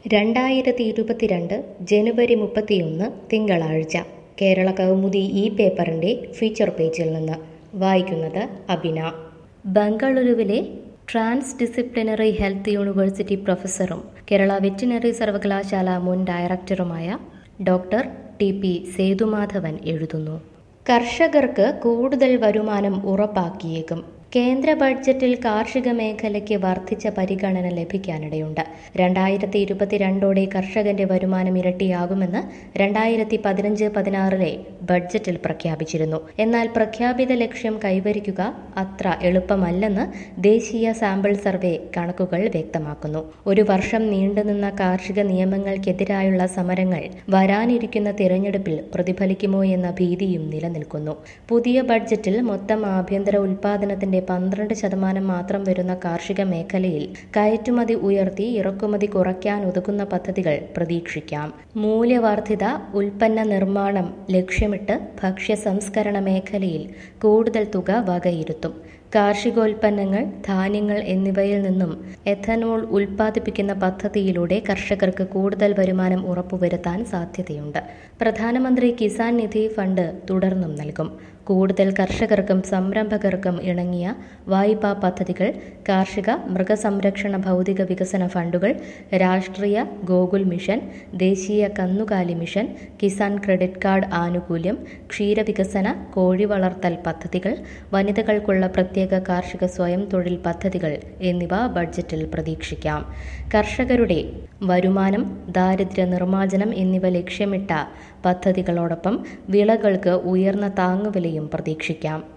രണ്ടായിരത്തി ഇരുപത്തിരണ്ട് ജനുവരി മുപ്പത്തിയൊന്ന് തിങ്കളാഴ്ച കേരള കൗമുദി ഈ പേപ്പറിൻ്റെ ഫീച്ചർ പേജിൽ നിന്ന് വായിക്കുന്നത് അബിന ബംഗളൂരുവിലെ ട്രാൻസ് ഡിസിപ്ലിനറി ഹെൽത്ത് യൂണിവേഴ്സിറ്റി പ്രൊഫസറും കേരള വെറ്റിനറി സർവകലാശാല മുൻ ഡയറക്ടറുമായ ഡോക്ടർ ടി പി സേതുമാധവൻ എഴുതുന്നു കർഷകർക്ക് കൂടുതൽ വരുമാനം ഉറപ്പാക്കിയേക്കും കേന്ദ്ര ബഡ്ജറ്റിൽ കാർഷിക മേഖലയ്ക്ക് വർദ്ധിച്ച പരിഗണന ലഭിക്കാനിടയുണ്ട് രണ്ടായിരത്തി ഇരുപത്തിരണ്ടോടെ കർഷകന്റെ വരുമാനം ഇരട്ടിയാകുമെന്ന് രണ്ടായിരത്തി പതിനഞ്ച് പതിനാറിലെ ബഡ്ജറ്റിൽ പ്രഖ്യാപിച്ചിരുന്നു എന്നാൽ പ്രഖ്യാപിത ലക്ഷ്യം കൈവരിക്കുക അത്ര എളുപ്പമല്ലെന്ന് ദേശീയ സാമ്പിൾ സർവേ കണക്കുകൾ വ്യക്തമാക്കുന്നു ഒരു വർഷം നീണ്ടുനിന്ന കാർഷിക നിയമങ്ങൾക്കെതിരായുള്ള സമരങ്ങൾ വരാനിരിക്കുന്ന തിരഞ്ഞെടുപ്പിൽ പ്രതിഫലിക്കുമോ എന്ന ഭീതിയും നിലനിൽക്കുന്നു പുതിയ ബഡ്ജറ്റിൽ മൊത്തം ആഭ്യന്തര ഉൽപാദനത്തിന്റെ പന്ത്രണ്ട് ശതമാനം മാത്രം വരുന്ന കാർഷിക മേഖലയിൽ കയറ്റുമതി ഉയർത്തി ഇറക്കുമതി കുറയ്ക്കാൻ ഒതുക്കുന്ന പദ്ധതികൾ പ്രതീക്ഷിക്കാം മൂല്യവർദ്ധിത ഉൽപ്പന്ന നിർമ്മാണം ലക്ഷ്യമിട്ട് ഭക്ഷ്യ സംസ്കരണ മേഖലയിൽ കൂടുതൽ തുക വകയിരുത്തും കാർഷികോൽപ്പന്നങ്ങൾ ധാന്യങ്ങൾ എന്നിവയിൽ നിന്നും എഥനോൾ ഉൽപ്പാദിപ്പിക്കുന്ന പദ്ധതിയിലൂടെ കർഷകർക്ക് കൂടുതൽ വരുമാനം ഉറപ്പുവരുത്താൻ സാധ്യതയുണ്ട് പ്രധാനമന്ത്രി കിസാൻ നിധി ഫണ്ട് തുടർന്നും നൽകും കൂടുതൽ കർഷകർക്കും സംരംഭകർക്കും ഇണങ്ങിയ വായ്പാ പദ്ധതികൾ കാർഷിക മൃഗസംരക്ഷണ ഭൗതിക വികസന ഫണ്ടുകൾ രാഷ്ട്രീയ ഗോകുൽ മിഷൻ ദേശീയ കന്നുകാലി മിഷൻ കിസാൻ ക്രെഡിറ്റ് കാർഡ് ആനുകൂല്യം ക്ഷീരവികസന കോഴി വളർത്തൽ പദ്ധതികൾ വനിതകൾക്കുള്ള പ്രത്യേക കാർഷിക സ്വയം തൊഴിൽ പദ്ധതികൾ എന്നിവ ബഡ്ജറ്റിൽ പ്രതീക്ഷിക്കാം കർഷകരുടെ വരുമാനം ദാരിദ്ര്യ നിർമ്മാർജ്ജനം എന്നിവ ലക്ഷ്യമിട്ട പദ്ധതികളോടൊപ്പം വിളകൾക്ക് ഉയർന്ന താങ്ങുവിലയും പ്രതീക്ഷിക്കാം